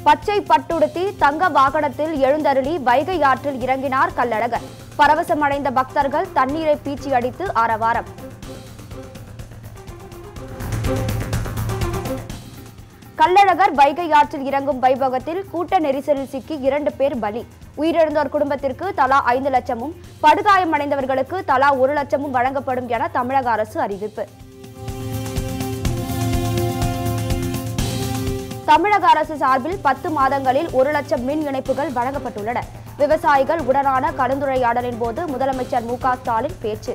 பச்சை பட்டுடுத்தி தங்க வாகனத்தில் எழுந்தருளி வைகை ஆற்றில் இறங்கினார் கள்ளழகர் பரவசமடைந்த பக்தர்கள் தண்ணீரை பீச்சி அடித்து ஆரவாரம் கள்ளழகர் வைகை ஆற்றில் இறங்கும் வைபவத்தில் கூட்ட நெரிசலில் சிக்கி இரண்டு பேர் பலி உயிரிழந்தோர் குடும்பத்திற்கு தலா ஐந்து லட்சமும் படுகாயமடைந்தவர்களுக்கு தலா ஒரு லட்சமும் வழங்கப்படும் என தமிழக அரசு அறிவிப்பு தமிழக அரசு சார்பில் பத்து மாதங்களில் ஒரு லட்சம் மின் இணைப்புகள் வழங்கப்பட்டுள்ளன விவசாயிகள் உடனான கலந்துரையாடலின் போது முதலமைச்சர் மு க ஸ்டாலின் பேச்சு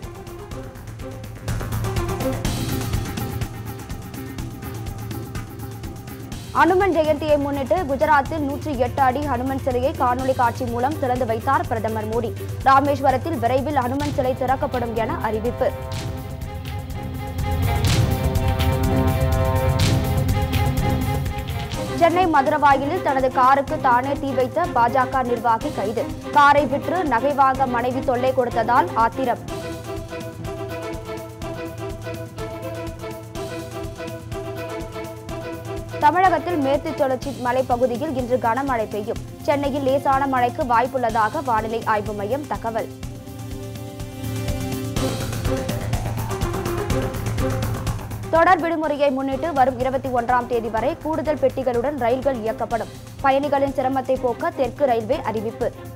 அனுமன் ஜெயந்தியை முன்னிட்டு குஜராத்தில் நூற்றி எட்டு அடி ஹனுமன் சிலையை காணொலி காட்சி மூலம் திறந்து வைத்தார் பிரதமர் மோடி ராமேஸ்வரத்தில் விரைவில் ஹனுமன் சிலை திறக்கப்படும் என அறிவிப்பு சென்னை மதுரவாயிலில் தனது காருக்கு தானே தீ வைத்த பாஜக நிர்வாகி கைது காரை விற்று நகை வாங்க மனைவி தொல்லை கொடுத்ததால் ஆத்திரம் தமிழகத்தில் மேற்கு தொடர்ச்சி மலைப்பகுதியில் இன்று கனமழை பெய்யும் சென்னையில் லேசான மழைக்கு வாய்ப்புள்ளதாக வானிலை ஆய்வு மையம் தகவல் தொடர் விடுமுறையை முன்னிட்டு வரும் இருபத்தி ஒன்றாம் தேதி வரை கூடுதல் பெட்டிகளுடன் ரயில்கள் இயக்கப்படும் பயணிகளின் சிரமத்தை போக்க தெற்கு ரயில்வே அறிவிப்பு